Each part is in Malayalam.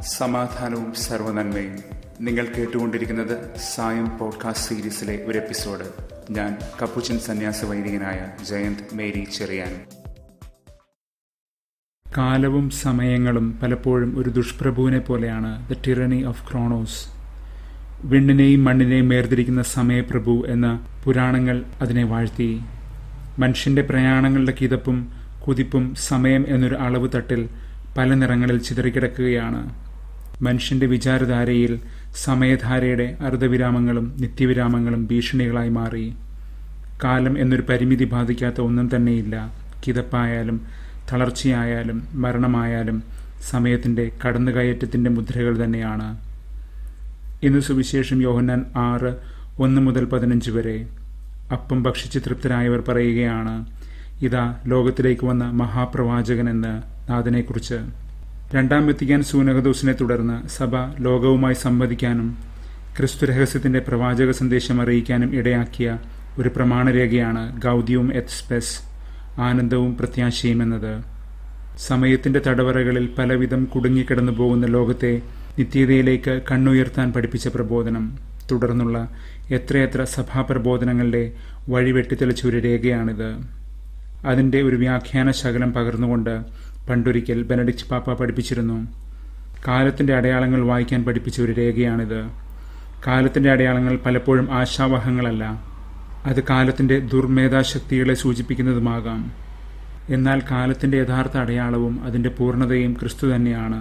സമാധാനവും സർവനന്മയും നിങ്ങൾ കേട്ടുകൊണ്ടിരിക്കുന്നത് സായം പോഡ്കാസ്റ്റ് സീരീസിലെ ഒരു എപ്പിസോഡ് ഞാൻ കപ്പുച്ചൻ സന്യാസ വൈദികനായ ജയന്ത് മേരി ചെറിയാൻ കാലവും സമയങ്ങളും പലപ്പോഴും ഒരു ദുഷ്പ്രഭുവിനെ പോലെയാണ് ദ ടിറണി ഓഫ് ക്രോണോസ് വിണ്ണിനെയും മണ്ണിനെയും വേർതിരിക്കുന്ന സമയപ്രഭു എന്ന പുരാണങ്ങൾ അതിനെ വാഴ്ത്തി മനുഷ്യന്റെ പ്രയാണങ്ങളുടെ കിതപ്പും കുതിപ്പും സമയം എന്നൊരു അളവ് തട്ടിൽ പല നിറങ്ങളിൽ ചിതറിക്കിടക്കുകയാണ് മനുഷ്യന്റെ വിചാരധാരയിൽ സമയധാരയുടെ അർദ്ധവിരാമങ്ങളും നിത്യവിരാമങ്ങളും ഭീഷണികളായി മാറി കാലം എന്നൊരു പരിമിതി ബാധിക്കാത്ത ഒന്നും തന്നെയില്ല കിതപ്പായാലും തളർച്ചയായാലും മരണമായാലും സമയത്തിന്റെ കടന്നുകയറ്റത്തിന്റെ മുദ്രകൾ തന്നെയാണ് ഇന്ന് സുവിശേഷം യോഹന്നാൻ ആറ് ഒന്ന് മുതൽ പതിനഞ്ച് വരെ അപ്പം ഭക്ഷിച്ച് തൃപ്തരായവർ പറയുകയാണ് ഇതാ ലോകത്തിലേക്ക് വന്ന മഹാപ്രവാചകൻ എന്ന് നാഥനെക്കുറിച്ച് രണ്ടാം വെത്തിക്കാൻ സൂനകദോസിനെ തുടർന്ന് സഭ ലോകവുമായി സംവദിക്കാനും ക്രിസ്തു രഹസ്യത്തിന്റെ പ്രവാചക സന്ദേശം അറിയിക്കാനും ഇടയാക്കിയ ഒരു പ്രമാണരേഖയാണ് ഗൗദിയും എത്സ്പെസ് ആനന്ദവും പ്രത്യാശയും എന്നത് സമയത്തിന്റെ തടവറകളിൽ പലവിധം കുടുങ്ങിക്കിടന്നു പോകുന്ന ലോകത്തെ നിത്യതയിലേക്ക് കണ്ണുയർത്താൻ പഠിപ്പിച്ച പ്രബോധനം തുടർന്നുള്ള എത്രയെത്ര സഭാപ്രബോധനങ്ങളുടെ വഴി വെട്ടിത്തെളിച്ച ഒരു രേഖയാണിത് അതിന്റെ ഒരു വ്യാഖ്യാന ശകലം പകർന്നുകൊണ്ട് പണ്ടൊരിക്കൽ ബെനഡിക്റ്റ് പാപ്പ പഠിപ്പിച്ചിരുന്നു കാലത്തിന്റെ അടയാളങ്ങൾ വായിക്കാൻ പഠിപ്പിച്ച ഒരു രേഖയാണിത് കാലത്തിന്റെ അടയാളങ്ങൾ പലപ്പോഴും ആശാവഹങ്ങളല്ല അത് കാലത്തിന്റെ ദുർമേധാശക്തികളെ സൂചിപ്പിക്കുന്നതുമാകാം എന്നാൽ കാലത്തിന്റെ യഥാർത്ഥ അടയാളവും അതിന്റെ പൂർണ്ണതയും ക്രിസ്തു തന്നെയാണ്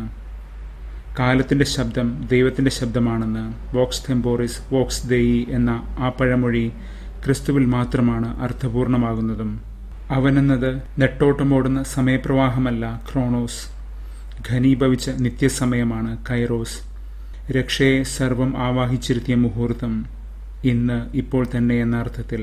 കാലത്തിന്റെ ശബ്ദം ദൈവത്തിന്റെ ശബ്ദമാണെന്ന് വോക്സ് ടെമ്പോറിസ് വോക്സ് ദെയി എന്ന ആ പഴമൊഴി ക്രിസ്തുവിൽ മാത്രമാണ് അർത്ഥപൂർണമാകുന്നതും അവനെന്നത് നെട്ടോട്ടമോടുന്ന സമയപ്രവാഹമല്ല ക്രോണോസ് ഘനീഭവിച്ച നിത്യസമയമാണ് കൈറോസ് രക്ഷയെ സർവം ആവാഹിച്ചിരുത്തിയ മുഹൂർത്തം ഇന്ന് ഇപ്പോൾ തന്നെ എന്ന അർത്ഥത്തിൽ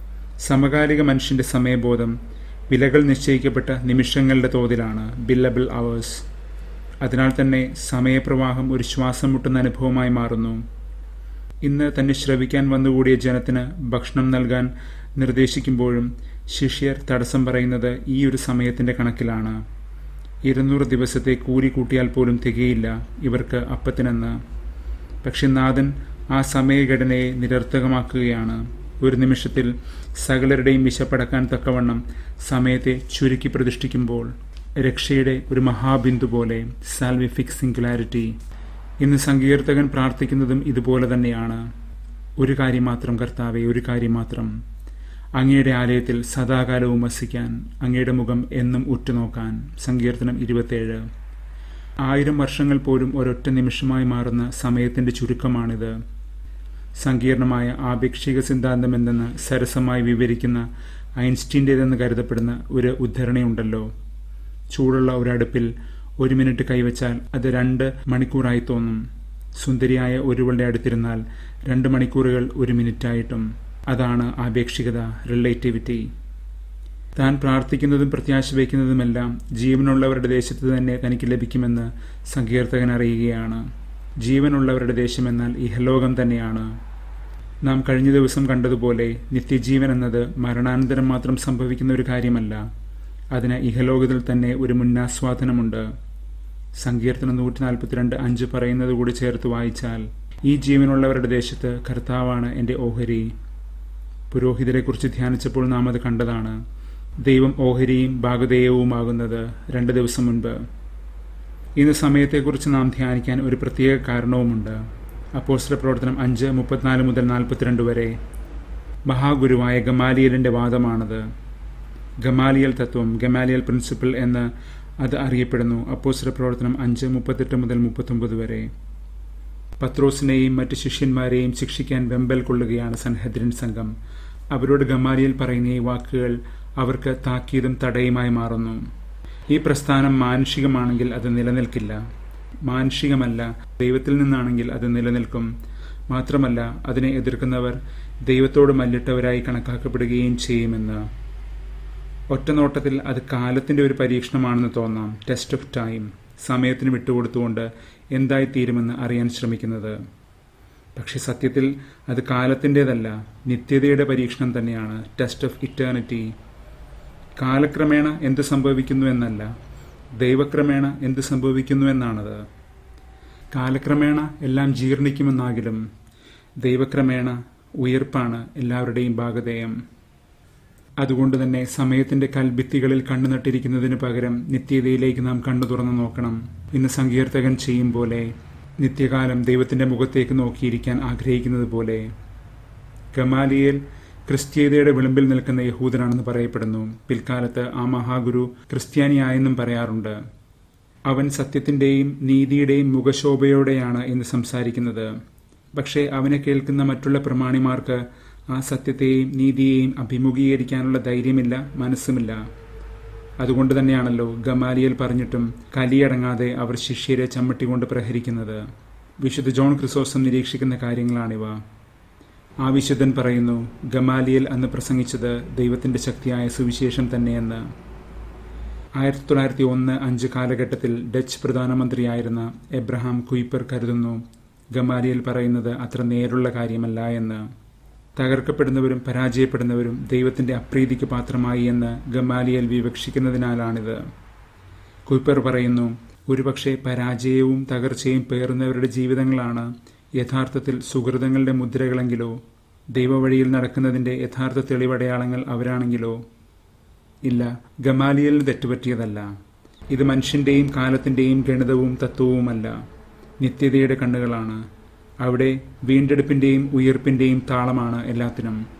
സമകാലിക മനുഷ്യന്റെ സമയബോധം വിലകൾ നിശ്ചയിക്കപ്പെട്ട നിമിഷങ്ങളുടെ തോതിലാണ് ബില്ലബിൾ അവേഴ്സ് അതിനാൽ തന്നെ സമയപ്രവാഹം ഒരു ശ്വാസം മുട്ടുന്ന അനുഭവമായി മാറുന്നു ഇന്ന് തന്നെ ശ്രവിക്കാൻ വന്നുകൂടിയ ജനത്തിന് ഭക്ഷണം നൽകാൻ നിർദ്ദേശിക്കുമ്പോഴും ശിഷ്യർ തടസ്സം പറയുന്നത് ഈ ഒരു സമയത്തിന്റെ കണക്കിലാണ് ഇരുന്നൂറ് ദിവസത്തെ കൂലി കൂട്ടിയാൽ പോലും തികയില്ല ഇവർക്ക് അപ്പത്തിനെന്ന് പക്ഷെ നാഥൻ ആ സമയഘടനയെ നിരർത്ഥകമാക്കുകയാണ് ഒരു നിമിഷത്തിൽ സകലരുടെയും വിശപ്പടക്കാൻ തക്കവണ്ണം സമയത്തെ ചുരുക്കി പ്രതിഷ്ഠിക്കുമ്പോൾ രക്ഷയുടെ ഒരു മഹാബിന്ദു പോലെ സാൽവിഫിക് സിംഗുലാരിറ്റി ഇന്ന് സങ്കീർത്തകൻ പ്രാർത്ഥിക്കുന്നതും ഇതുപോലെ തന്നെയാണ് ഒരു കാര്യം മാത്രം കർത്താവെ ഒരു കാര്യം മാത്രം അങ്ങയുടെ ആലയത്തിൽ സദാകാലവും വസിക്കാൻ അങ്ങയുടെ മുഖം എന്നും ഉറ്റുനോക്കാൻ സങ്കീർത്തനം ഇരുപത്തേഴ് ആയിരം വർഷങ്ങൾ പോലും ഒരൊറ്റ നിമിഷമായി മാറുന്ന സമയത്തിന്റെ ചുരുക്കമാണിത് സങ്കീർണമായ ആപേക്ഷിക സിദ്ധാന്തം എന്തെന്ന് സരസമായി വിവരിക്കുന്ന ഐൻസ്റ്റീൻ്റേതെന്ന് കരുതപ്പെടുന്ന ഒരു ഉദ്ധരണിയുണ്ടല്ലോ ചൂടുള്ള ഒരടുപ്പിൽ ഒരു മിനിറ്റ് കൈവച്ചാൽ അത് രണ്ട് മണിക്കൂറായി തോന്നും സുന്ദരിയായ ഒരുവളുടെ അടുത്തിരുന്നാൽ രണ്ട് മണിക്കൂറുകൾ ഒരു മിനിറ്റായിട്ടും അതാണ് ആപേക്ഷികത റിലേറ്റിവിറ്റി താൻ പ്രാർത്ഥിക്കുന്നതും പ്രത്യാശ വയ്ക്കുന്നതുമെല്ലാം ജീവനുള്ളവരുടെ ദേശത്ത് തന്നെ തനിക്ക് ലഭിക്കുമെന്ന് സങ്കീർത്തകൻ അറിയുകയാണ് ജീവനുള്ളവരുടെ ദേശമെന്നാൽ ഇഹലോകം തന്നെയാണ് നാം കഴിഞ്ഞ ദിവസം കണ്ടതുപോലെ നിത്യജീവൻ എന്നത് മരണാനന്തരം മാത്രം സംഭവിക്കുന്ന ഒരു കാര്യമല്ല അതിന് ഇഹലോകത്തിൽ തന്നെ ഒരു മുന്നാസ്വാദനമുണ്ട് സങ്കീർത്തനം നൂറ്റി നാൽപ്പത്തിരണ്ട് അഞ്ച് പറയുന്നത് കൂടി ചേർത്ത് വായിച്ചാൽ ഈ ജീവനുള്ളവരുടെ ദേശത്ത് കർത്താവാണ് എൻ്റെ ഓഹരി പുരോഹിതരെക്കുറിച്ച് ധ്യാനിച്ചപ്പോൾ നാം അത് കണ്ടതാണ് ദൈവം ഓഹരിയും ഭാഗധേയവുമാകുന്നത് രണ്ട് ദിവസം മുൻപ് ഇന്ന് സമയത്തെക്കുറിച്ച് നാം ധ്യാനിക്കാൻ ഒരു പ്രത്യേക കാരണവുമുണ്ട് അപ്പോസ്റ്റർ പ്രവർത്തനം അഞ്ച് മുപ്പത്തിനാല് മുതൽ നാൽപ്പത്തിരണ്ട് വരെ മഹാഗുരുവായ ഗമാലിയലിന്റെ വാദമാണത് ഗമാലിയൽ തത്വം ഗമാലിയൽ പ്രിൻസിപ്പിൾ എന്ന് അത് അറിയപ്പെടുന്നു അപ്പോസ്റ്റർ പ്രവർത്തനം അഞ്ച് മുപ്പത്തെട്ട് മുതൽ മുപ്പത്തൊമ്പത് വരെ പത്രോസിനെയും മറ്റ് ശിഷ്യന്മാരെയും ശിക്ഷിക്കാൻ വെമ്പൽ കൊള്ളുകയാണ് സൻഹദ്രിൻ സംഘം അവരോട് ഗമാലിയൽ പറയുന്ന ഈ വാക്കുകൾ അവർക്ക് താക്കീതും തടയുമായി മാറുന്നു ഈ പ്രസ്ഥാനം മാനുഷികമാണെങ്കിൽ അത് നിലനിൽക്കില്ല മാനുഷികമല്ല ദൈവത്തിൽ നിന്നാണെങ്കിൽ അത് നിലനിൽക്കും മാത്രമല്ല അതിനെ എതിർക്കുന്നവർ ദൈവത്തോട് മല്ലിട്ടവരായി കണക്കാക്കപ്പെടുകയും ചെയ്യുമെന്ന് ഒറ്റനോട്ടത്തിൽ അത് കാലത്തിന്റെ ഒരു പരീക്ഷണമാണെന്ന് തോന്നാം ടെസ്റ്റ് ഓഫ് ടൈം സമയത്തിന് വിട്ടുകൊടുത്തുകൊണ്ട് എന്തായിത്തീരുമെന്ന് അറിയാൻ ശ്രമിക്കുന്നത് പക്ഷെ സത്യത്തിൽ അത് കാലത്തിൻ്റെതല്ല നിത്യതയുടെ പരീക്ഷണം തന്നെയാണ് ടെസ്റ്റ് ഓഫ് ഇറ്റേണിറ്റി കാലക്രമേണ എന്ത് സംഭവിക്കുന്നു എന്നല്ല ദൈവക്രമേണ എന്ത് സംഭവിക്കുന്നു എന്നാണത് കാലക്രമേണ എല്ലാം ജീർണിക്കുമെന്നാകിലും ദൈവക്രമേണ ഉയർപ്പാണ് എല്ലാവരുടെയും ഭാഗധേയം അതുകൊണ്ട് തന്നെ സമയത്തിന്റെ കൽഭിത്തികളിൽ കണ്ണു നട്ടിരിക്കുന്നതിന് പകരം നിത്യതയിലേക്ക് നാം കണ്ണു തുറന്നു നോക്കണം ഇന്ന് സങ്കീർത്തകൻ ചെയ്യും പോലെ നിത്യകാലം ദൈവത്തിന്റെ മുഖത്തേക്ക് നോക്കിയിരിക്കാൻ ആഗ്രഹിക്കുന്നത് പോലെ ഗമാലിയേൽ ക്രിസ്തീയതയുടെ വിളിമ്പിൽ നിൽക്കുന്ന യഹൂദനാണെന്ന് പറയപ്പെടുന്നു പിൽക്കാലത്ത് ആ മഹാഗുരു ക്രിസ്ത്യാനിയായെന്നും പറയാറുണ്ട് അവൻ സത്യത്തിന്റെയും നീതിയുടെയും മുഖശോഭയോടെയാണ് ഇന്ന് സംസാരിക്കുന്നത് പക്ഷേ അവനെ കേൾക്കുന്ന മറ്റുള്ള പ്രമാണിമാർക്ക് ആ സത്യത്തെയും നീതിയെയും അഭിമുഖീകരിക്കാനുള്ള ധൈര്യമില്ല മനസ്സുമില്ല അതുകൊണ്ട് തന്നെയാണല്ലോ ഗമാലിയൽ പറഞ്ഞിട്ടും കലിയടങ്ങാതെ അവർ ശിഷ്യരെ ചമ്മട്ടികൊണ്ട് പ്രഹരിക്കുന്നത് വിശുദ്ധ ജോൺ ക്രിസോസം നിരീക്ഷിക്കുന്ന കാര്യങ്ങളാണിവ ആ വിശുദ്ധൻ പറയുന്നു ഗമാലിയൽ അന്ന് പ്രസംഗിച്ചത് ദൈവത്തിന്റെ ശക്തിയായ സുവിശേഷം തന്നെയെന്ന് ആയിരത്തി തൊള്ളായിരത്തി ഒന്ന് അഞ്ച് കാലഘട്ടത്തിൽ ഡച്ച് പ്രധാനമന്ത്രിയായിരുന്ന എബ്രഹാം കുയിപ്പർ കരുതുന്നു ഗമാലിയൽ പറയുന്നത് അത്ര നേരുള്ള കാര്യമല്ല എന്ന് തകർക്കപ്പെടുന്നവരും പരാജയപ്പെടുന്നവരും ദൈവത്തിന്റെ അപ്രീതിക്ക് പാത്രമായി എന്ന് ഗമാലിയൽ വിവക്ഷിക്കുന്നതിനാലാണിത് കുയിപ്പർ പറയുന്നു ഒരുപക്ഷെ പരാജയവും തകർച്ചയും പേറുന്നവരുടെ ജീവിതങ്ങളാണ് യഥാർത്ഥത്തിൽ സുഹൃതങ്ങളുടെ മുദ്രകളെങ്കിലോ ദൈവവഴിയിൽ നടക്കുന്നതിന്റെ യഥാർത്ഥ തെളിവടയാളങ്ങൾ അവരാണെങ്കിലോ ഇല്ല ഗമാലിയലിന് തെറ്റുപറ്റിയതല്ല ഇത് മനുഷ്യന്റെയും കാലത്തിന്റെയും ഗണിതവും തത്വവുമല്ല നിത്യതയുടെ കണ്ണുകളാണ് അവിടെ വീണ്ടെടുപ്പിന്റെയും ഉയർപ്പിന്റെയും താളമാണ് എല്ലാത്തിനും